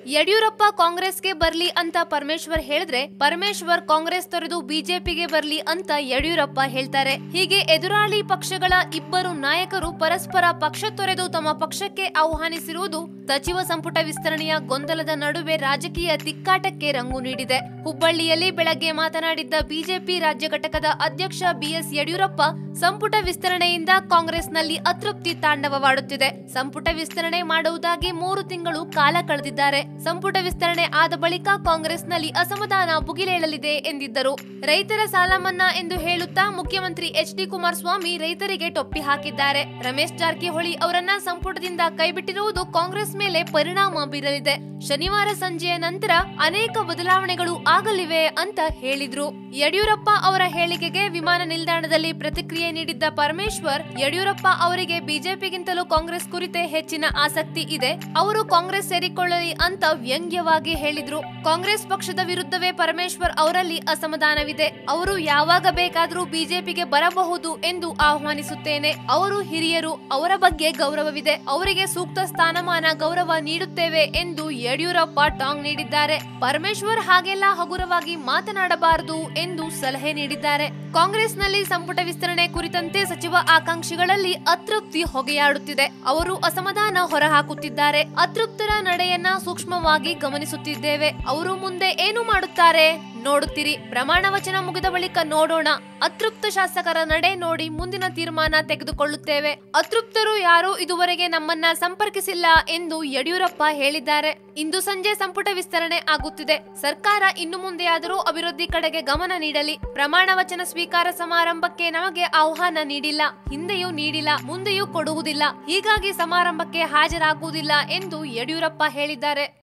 ಯಡಿಯೂರಪ್ಪ ಕಾಂಗ್ರೆಸ್ಗೆ ಬರ್ಲಿ ಅಂತ ಪರಮೇಶ್ವರ್ ಹೇಳಿದ್ರೆ ಪರಮೇಶ್ವರ್ ಕಾಂಗ್ರೆಸ್ ತೊರೆದು ಬಿಜೆಪಿಗೆ ಬರ್ಲಿ ಅಂತ ಯಡಿಯೂರಪ್ಪ ಹೇಳ್ತಾರೆ ಹೀಗೆ ಎದುರಾಳಿ ಪಕ್ಷಗಳ ಇಬ್ಬರು ನಾಯಕರು ಪರಸ್ಪರ ಪಕ್ಷ ತೊರೆದು ತಮ್ಮ ಪಕ್ಷಕ್ಕೆ ಆಹ್ವಾನಿಸಿರುವುದು ಸಚಿವ ಸಂಪುಟ ವಿಸ್ತರಣೆಯ ಗೊಂದಲದ ನಡುವೆ ರಾಜಕೀಯ ತಿಕ್ಕಾಟಕ್ಕೆ ರಂಗು ನೀಡಿದೆ ಹುಬ್ಬಳ್ಳಿಯಲ್ಲಿ ಬೆಳಗ್ಗೆ ಮಾತನಾಡಿದ್ದ ಬಿಜೆಪಿ ರಾಜ್ಯ ಘಟಕದ ಅಧ್ಯಕ್ಷ ಬಿಎಸ್ ಯಡಿಯೂರಪ್ಪ ಸಂಪುಟ ವಿಸ್ತರಣೆಯಿಂದ ಕಾಂಗ್ರೆಸ್ನಲ್ಲಿ ಅತೃಪ್ತಿ ತಾಂಡವವಾಡುತ್ತಿದೆ ಸಂಪುಟ ವಿಸ್ತರಣೆ ಮಾಡುವುದಾಗಿ ಮೂರು ತಿಂಗಳು ಕಾಲ ಕಳೆದಿದ್ದಾರೆ ಸಂಪುಟ ವಿಸ್ತರಣೆ ಆದ ಬಳಿಕ ಕಾಂಗ್ರೆಸ್ನಲ್ಲಿ ಅಸಮಾಧಾನ ಭುಗಿಲೇಳಲಿದೆ ಎಂದಿದ್ದರು ರೈತರ ಸಾಲ ಮನ್ನಾ ಎಂದು ಹೇಳುತ್ತಾ ಮುಖ್ಯಮಂತ್ರಿ ಎಚ್ ಡಿ ಕುಮಾರಸ್ವಾಮಿ ರೈತರಿಗೆ ಟೊಪ್ಪಿ ಹಾಕಿದ್ದಾರೆ ರಮೇಶ್ ಜಾರಕಿಹೊಳಿ ಅವರನ್ನ ಸಂಪುಟದಿಂದ ಕೈಬಿಟ್ಟಿರುವುದು ಕಾಂಗ್ರೆಸ್ ಮೇಲೆ ಪರಿಣಾಮ ಬೀರಲಿದೆ ಶನಿವಾರ ಸಂಜೆಯ ನಂತರ ಅನೇಕ ಬದಲಾವಣೆಗಳು ಆಗಲಿವೆ ಅಂತ ಹೇಳಿದ್ರು ಯಡಿಯೂರಪ್ಪ ಅವರ ಹೇಳಿಕೆಗೆ ವಿಮಾನ ನಿಲ್ದಾಣದಲ್ಲಿ ಪ್ರತಿಕ್ರಿಯೆ ನೀಡಿದ್ದ ಪರಮೇಶ್ವರ್ ಯಡಿಯೂರಪ್ಪ ಅವರಿಗೆ ಬಿಜೆಪಿಗಿಂತಲೂ ಕಾಂಗ್ರೆಸ್ ಕುರಿತೇ ಹೆಚ್ಚಿನ ಆಸಕ್ತಿ ಇದೆ ಅವರು ಕಾಂಗ್ರೆಸ್ ಸೇರಿಕೊಳ್ಳಲಿ ಅಂತ ವ್ಯಂಗ್ಯವಾಗಿ ಹೇಳಿದ್ರು ಕಾಂಗ್ರೆಸ್ ಪಕ್ಷದ ವಿರುದ್ಧವೇ ಪರಮೇಶ್ವರ್ ಅವರಲ್ಲಿ ಅಸಮಾಧಾನವಿದೆ ಅವರು ಯಾವಾಗ ಬೇಕಾದರೂ ಬಿಜೆಪಿಗೆ ಬರಬಹುದು ಎಂದು ಆಹ್ವಾನಿಸುತ್ತೇನೆ ಅವರು ಹಿರಿಯರು ಅವರ ಬಗ್ಗೆ ಗೌರವವಿದೆ ಅವರಿಗೆ ಸೂಕ್ತ ಸ್ಥಾನಮಾನ ಗೌರವ ನೀಡುತ್ತೇವೆ ಎಂದು ಯಡಿಯೂರಪ್ಪ ಟಾಂಗ್ ನೀಡಿದ್ದಾರೆ ಪರಮೇಶ್ವರ್ ಹಾಗೆಲ್ಲ ಹಗುರವಾಗಿ ಮಾತನಾಡಬಾರದು ಎಂದು ಸಲಹೆ ನೀಡಿದ್ದಾರೆ ಕಾಂಗ್ರೆಸ್ನಲ್ಲಿ ಸಂಪುಟ ವಿಸ್ತರಣೆ ಕುರಿತಂತೆ ಸಚಿವ ಆಕಾಂಕ್ಷಿಗಳಲ್ಲಿ ಅತೃಪ್ತಿ ಹೊಗೆಯಾಡುತ್ತಿದೆ ಅವರು ಅಸಮಾಧಾನ ಹೊರಹಾಕುತ್ತಿದ್ದಾರೆ ಅತೃಪ್ತರ ನಡೆಯನ್ನ ಸೂಕ್ಷ್ಮವಾಗಿ ಗಮನಿಸುತ್ತಿದ್ದೇವೆ ಅವರು ಮುಂದೆ ಏನು ಮಾಡುತ್ತಾರೆ ನೋಡುತ್ತೀರಿ ಪ್ರಮಾಣ ವಚನ ಮುಗಿದ ಬಳಿಕ ನೋಡೋಣ ಅತೃಪ್ತ ಶಾಸಕರ ನಡೆ ನೋಡಿ ಮುಂದಿನ ತೀರ್ಮಾನ ತೆಗೆದುಕೊಳ್ಳುತ್ತೇವೆ ಅತೃಪ್ತರು ಯಾರೂ ಇದುವರೆಗೆ ನಮ್ಮನ್ನ ಸಂಪರ್ಕಿಸಿಲ್ಲ ಎಂದು ಯಡಿಯೂರಪ್ಪ ಹೇಳಿದ್ದಾರೆ ಇಂದು ಸಂಜೆ ಸಂಪುಟ ವಿಸ್ತರಣೆ ಆಗುತ್ತಿದೆ ಸರ್ಕಾರ ಇನ್ನು ಮುಂದೆಯಾದರೂ ಅಭಿವೃದ್ಧಿ ಕಡೆಗೆ ಗಮನ ನೀಡಲಿ ಪ್ರಮಾಣ ವಚನ ಸ್ವೀಕಾರ ಸಮಾರಂಭಕ್ಕೆ ನಮಗೆ ಆಹ್ವಾನ ನೀಡಿಲ್ಲ ಹಿಂದೆಯೂ ನೀಡಿಲ್ಲ ಮುಂದೆಯೂ ಕೊಡುವುದಿಲ್ಲ ಹೀಗಾಗಿ ಸಮಾರಂಭಕ್ಕೆ ಹಾಜರಾಗುವುದಿಲ್ಲ ಎಂದು ಯಡಿಯೂರಪ್ಪ ಹೇಳಿದ್ದಾರೆ